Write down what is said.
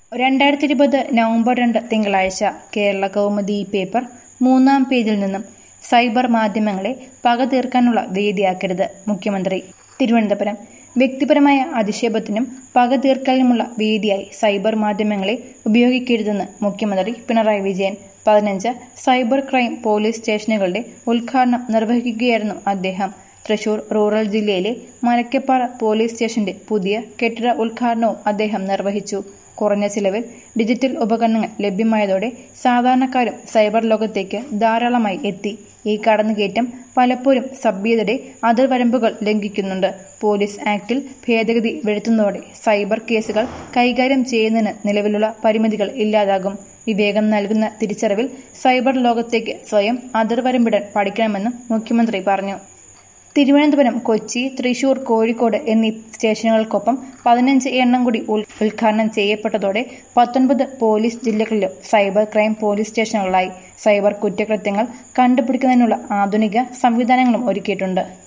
രണ്ടായിരത്തി ഇരുപത് നവംബർ രണ്ട് തിങ്കളാഴ്ച കേരള കൗമുദി പേപ്പർ മൂന്നാം പേജിൽ നിന്നും സൈബർ മാധ്യമങ്ങളെ പക തീർക്കാനുള്ള വേദിയാക്കരുത് മുഖ്യമന്ത്രി തിരുവനന്തപുരം വ്യക്തിപരമായ അധിക്ഷേപത്തിനും പക തീർക്കലിനുമുള്ള വേദിയായി സൈബർ മാധ്യമങ്ങളെ ഉപയോഗിക്കരുതെന്ന് മുഖ്യമന്ത്രി പിണറായി വിജയൻ പതിനഞ്ച് സൈബർ ക്രൈം പോലീസ് സ്റ്റേഷനുകളുടെ ഉദ്ഘാടനം നിർവഹിക്കുകയായിരുന്നു അദ്ദേഹം തൃശൂർ റൂറൽ ജില്ലയിലെ മലക്കപ്പാറ പോലീസ് സ്റ്റേഷന്റെ പുതിയ കെട്ടിട ഉദ്ഘാടനവും അദ്ദേഹം നിർവഹിച്ചു കുറഞ്ഞ ചിലവിൽ ഡിജിറ്റൽ ഉപകരണങ്ങൾ ലഭ്യമായതോടെ സാധാരണക്കാരും സൈബർ ലോകത്തേക്ക് ധാരാളമായി എത്തി ഈ കടന്നുകയറ്റം പലപ്പോഴും സഭ്യതയുടെ അതിർവരമ്പുകൾ ലംഘിക്കുന്നുണ്ട് പോലീസ് ആക്ടിൽ ഭേദഗതി വരുത്തുന്നതോടെ സൈബർ കേസുകൾ കൈകാര്യം ചെയ്യുന്നതിന് നിലവിലുള്ള പരിമിതികൾ ഇല്ലാതാകും വിവേകം നൽകുന്ന തിരിച്ചറിവിൽ സൈബർ ലോകത്തേക്ക് സ്വയം അതിർവരമ്പിടാൻ പഠിക്കണമെന്നും മുഖ്യമന്ത്രി പറഞ്ഞു തിരുവനന്തപുരം കൊച്ചി തൃശൂർ കോഴിക്കോട് എന്നീ സ്റ്റേഷനുകൾക്കൊപ്പം പതിനഞ്ച് എണ്ണം കൂടി ഉദ്ഘാടനം ചെയ്യപ്പെട്ടതോടെ പത്തൊൻപത് പോലീസ് ജില്ലകളിലും സൈബർ ക്രൈം പോലീസ് സ്റ്റേഷനുകളായി സൈബർ കുറ്റകൃത്യങ്ങൾ കണ്ടുപിടിക്കുന്നതിനുള്ള ആധുനിക സംവിധാനങ്ങളും ഒരുക്കിയിട്ടുണ്ട്